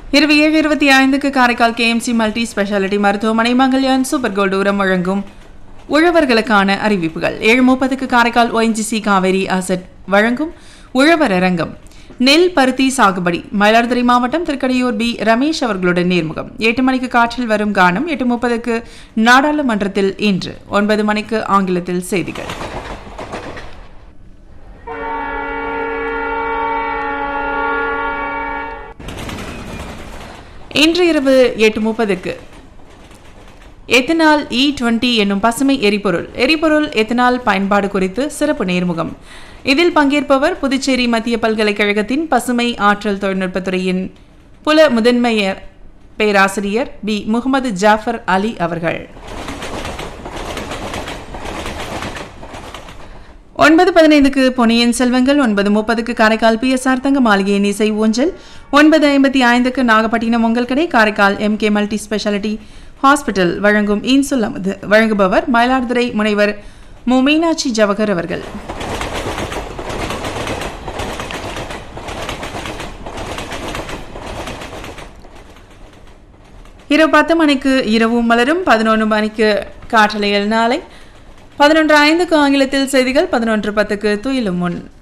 இரவு ஏழு இருபத்தி ஐந்துக்கு காரைக்கால் கேஎம்சி மல்டி ஸ்பெஷாலிட்டி மருத்துவமனை மங்கல்யான் சூப்பர் கோல்டு உரம் வழங்கும் உழவர்களுக்கான அறிவிப்புகள் ஏழு முப்பதுக்கு காரைக்கால் ONGC காவேரி அசட் வழங்கும் உழவர் அரங்கம் நெல் பருத்தி சாகுபடி மயிலாடுதுறை மாவட்டம் திருக்கடையூர் பி ரமேஷ் அவர்களுடன் நேர்முகம் எட்டு மணிக்கு காற்றில் வரும் கானம் எட்டு முப்பதுக்கு நாடாளுமன்றத்தில் இன்று ஒன்பது மணிக்கு ஆங்கிலத்தில் செய்திகள் இன்று இரவு எட்டு முப்பதுக்கு எத்தனால் இ டுவெண்ட்டி என்னும் பசுமை எரிபொருள் எரிபொருள் எத்தனால் பயன்பாடு குறித்து சிறப்பு நேர்முகம் இதில் பங்கேற்பவர் புதுச்சேரி மத்திய பல்கலைக்கழகத்தின் பசுமை ஆற்றல் தொழில்நுட்பத்துறையின் புல முதன்மை பேராசிரியர் பி முகமது ஜாஃபர் அலி அவர்கள் ஒன்பது பதினைந்துக்கு பொன்னியின் செல்வங்கள் ஒன்பது முப்பதுக்கு காரைக்கால் பிஎஸ்ஆர் தங்க மாளிகையின் இசை ஊஞ்சல் ஒன்பது ஐம்பத்தி ஐந்துக்கு நாகப்பட்டினம் உங்கள் கடை Karaikal MK multi speciality hospital வழங்கும் இன்சுல் அமுது வழங்குபவர் மயிலாடுதுறை முனைவர் மு மீனாட்சி ஜவஹர் அவர்கள் இரவு பத்து மணிக்கு இரவும் மலரும் பதினொன்று மணிக்கு காற்றலையில் நாளை பதினொன்று ஐந்துக்கு ஆங்கிலத்தில் செய்திகள் பதினொன்று பத்துக்கு துயிலும் முன்